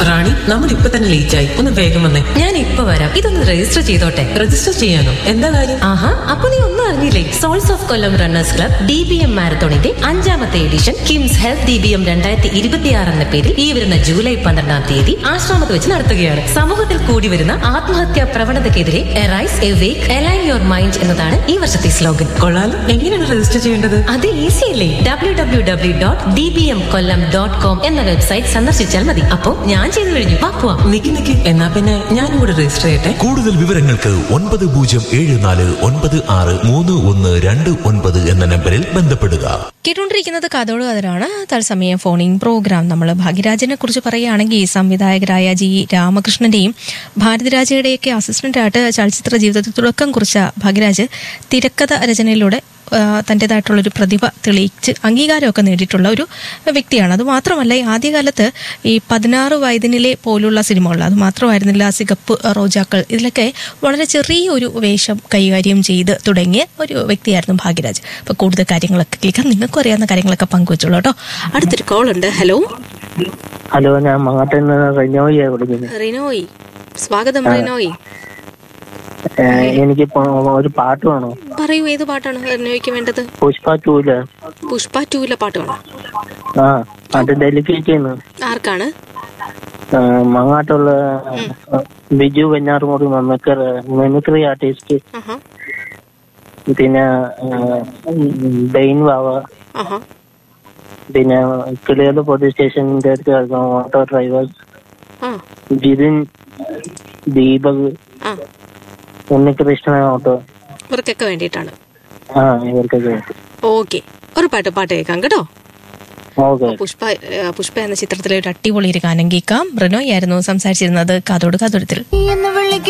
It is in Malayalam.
റാണി നമ്മൾ ഇപ്പൊ തന്നെ ലേറ്റ് ആയി ഒന്ന് വേഗം വന്നേ ഞാൻ ഇപ്പൊ വരാം ഇതൊന്ന് രജിസ്റ്റർ ചെയ്തോട്ടെ രജിസ്റ്റർ ചെയ്യാനോ എന്താ കാര്യം ആഹാ അപ്പൊ നീ ഒന്നും അറിഞ്ഞില്ലേ souls of Kollam runners club D B M മാരത്തോണിന്റെ അഞ്ചാമത്തെ edition KIMS health D B M രണ്ടായിരത്തി ഇരുപത്തിയാറ് എന്ന പേരിൽ ഈ വരുന്ന ജൂലൈ പന്ത്രണ്ടാം തീയതി ആശ്രമത്ത് വെച്ച് നടത്തുകയാണ് സമൂഹത്തിൽ കൂടി വരുന്ന ആത്മഹത്യാ പ്രവണതയ്ക്കെതിരെ arise awake align your mind എന്നതാണ് ഈ വർഷത്തെ സ്ലോഗൻ കൊള്ളാലോ എങ്ങനെയാണ് രജിസ്റ്റർ ചെയ്യേണ്ടത് അത് ഈസി അല്ലേ W W W dot D B M Kollam dot com എന്ന വെബ്സൈറ്റ് സന്ദർശിച്ചാൽ മതി അപ്പോ ഞാൻ ചെയ്തു കഴിഞ്ഞു വാ പോവാം നിക്ക് നിക്ക് എന്നാ പിന്നെ ഞാനും കൂടെ രജിസ്റ്റർ ചെയ്യട്ടെ കൂടുതൽ വിവരങ്ങൾക്ക് ഒൻപത് പൂജ്യം ഏഴ് നാല് ഒൻപത് ആറ് മൂന്ന് ഒന്ന് രണ്ട് ഒൻപത് എന്ന നമ്പറിൽ ബന്ധപ്പെടുക കേട്ടുകൊണ്ടിരിക്കുന്നത് കഥോട് കഥരാണ് തത്സമയം ഫോണിംഗ് പ്രോഗ്രാം നമ്മൾ ഭാഗ്യരാജിനെ കുറിച്ച് പറയുകയാണെങ്കിൽ സംവിധായകരായ ജി രാമകൃഷ്ണന്റെയും ഭാരതിരാജയുടെയൊക്കെ അസിസ്റ്റന്റായിട്ട് ചലച്ചിത്ര ജീവിതത്തിൽ തുടക്കം കുറിച്ച ഭാഗ്യരാജ് തിരക്കഥ രചനയിലൂടെ ആ, തൻ്റെതായിട്ടുള്ളൊരു പ്രതിഭ തെളിയിച്ച് അംഗീകാരമൊക്കെ നേടിയിട്ടുള്ള ഒരു വ്യക്തിയാണ് അത് മാത്രമല്ല ഈ ആദ്യകാലത്ത് ഈ പതിനാറ് വയതിനിലെ പോലുള്ള സിനിമകൾ അത് മാത്രമായിരുന്നില്ല സിഗപ്പ് റോജാക്കൾ ഇതിലൊക്കെ വളരെ ചെറിയൊരു വേഷം കൈകാര്യം ചെയ്ത് തുടങ്ങിയ ഒരു വ്യക്തിയായിരുന്നു ഭാഗ്യരാജ് അപ്പൊ കൂടുതൽ കാര്യങ്ങളൊക്കെ കേൾക്കാം നിങ്ങൾക്കും അറിയാവുന്ന കാര്യങ്ങളൊക്കെ പങ്കുവെച്ചോളൂ കേട്ടോ അടുത്തൊരു കോൾ ഉണ്ട് ഹലോ ഹലോ ഞാൻ മങ്ങാട്ടിൽ നിന്ന് റിനോയിയാണ് വിളിക്കുന്നത് റിനോയ് സ്വാഗതം റിനോയ് ഏഹ് എനിക്കിപ്പോ ഒരു പാട്ട് വേണോ പറയൂ ഏത് പാട്ടാണ് റിനോയ്ക്ക് വേണ്ടത് പുഷ്പ ടൂല് പുഷ്പ ടൂലെ പാട്ട് വേണം ആ അത് ഡെലിഗേറ്റ് ചെയ്യുന്നു ആർക്കാണ് ഏഹ് മങ്ങാട്ടുള്ള ബിജു വെഞ്ഞാറുമൂടി മെമിക്രി മെമിക്രി ആർട്ടിസ്റ്റ് ആഹാ പിന്നെ ഏഹ്, ബെയിൻ വാവ ആഹാ പിന്നെ കിളിയാട് പോലീസ് സ്റ്റേഷനിന്റെ അടുത്ത് കിടക്കുന്ന ഓട്ടോ ഡ്രൈവർ ആ ജിതിൻ ദീപക് ആ ഉണ്ണികൃഷ്ണൻ ഓട്ടോ ഇവർക്കൊക്കെ വേണ്ടിയിട്ടാണ് ആ ഇവർക്കൊക്കെ വേണ്ടി ഓക്കെ ഒരു പാട്ട് പാട്ട് കേൾക്കാം കേട്ടോ ഓക്കെ പുഷ്പ ഏ, പുഷ്പ എന്ന ചിത്രത്തിലെ ഒരു അടിപൊളി ഒരു ഗാനം കേൾക്കാം റിനോയ് ആയിരുന്നു സംസാരിച്ചിരുന്നത് കാതോട് കാതോടത്തിൽ